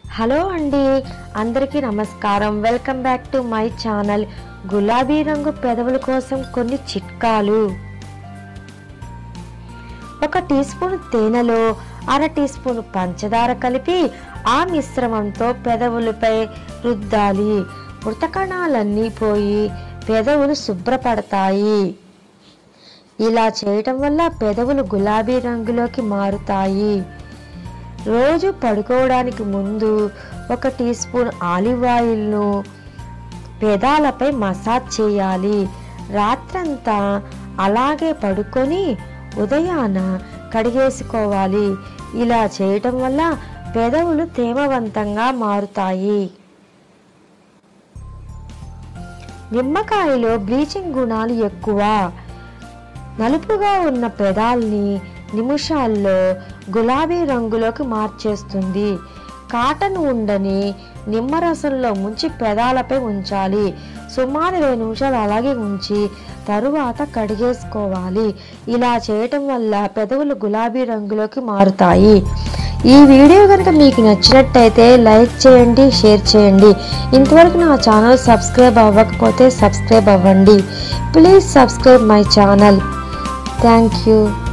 hello అండి అందరికీ నమస్కారం welcome back to my channel గులాబీ రంగు పెదవుల కోసం కొన్ని చిట్కాలు ఒక టీ స్పూన్ తేనెలో అర టీ స్పూన్ పంచదార కలిపి ఆ మిశ్రమంతో పెదవులపై రుద్దాలి మృతకణాలన్నీ పోయి పెదవులు శుభ్రపడతాయి ఇలా చేయటం వల్ల పెదవులు గులాబీ రంగులోకి మారుతాయి రోజు పడుకోవడానికి ముందు ఒక టీ స్పూన్ ఆలివ్ ఆయిల్ను పెదాలపై మసాజ్ చేయాలి రాత్రంతా అలాగే పడుకొని ఉదయాన కడిగేసుకోవాలి ఇలా చేయటం వల్ల పెదవులు తేమవంతంగా మారుతాయి నిమ్మకాయలో బ్లీచింగ్ గుణాలు ఎక్కువ నలుపుగా ఉన్న పెదాల్ని నిమిషాల్లో గులాబీ రంగులోకి మార్చేస్తుంది కాటన్ ఉండని నిమ్మరసంలో ముంచి పెదాలపై ఉంచాలి సుమారు ఇరవై నిమిషాలు అలాగే ఉంచి తరువాత కడిగేసుకోవాలి ఇలా చేయటం వల్ల పెదవులు గులాబీ రంగులోకి మారుతాయి ఈ వీడియో కనుక మీకు నచ్చినట్టయితే లైక్ చేయండి షేర్ చేయండి ఇంతవరకు నా ఛానల్ సబ్స్క్రైబ్ అవ్వకపోతే సబ్స్క్రైబ్ అవ్వండి please subscribe my channel thank you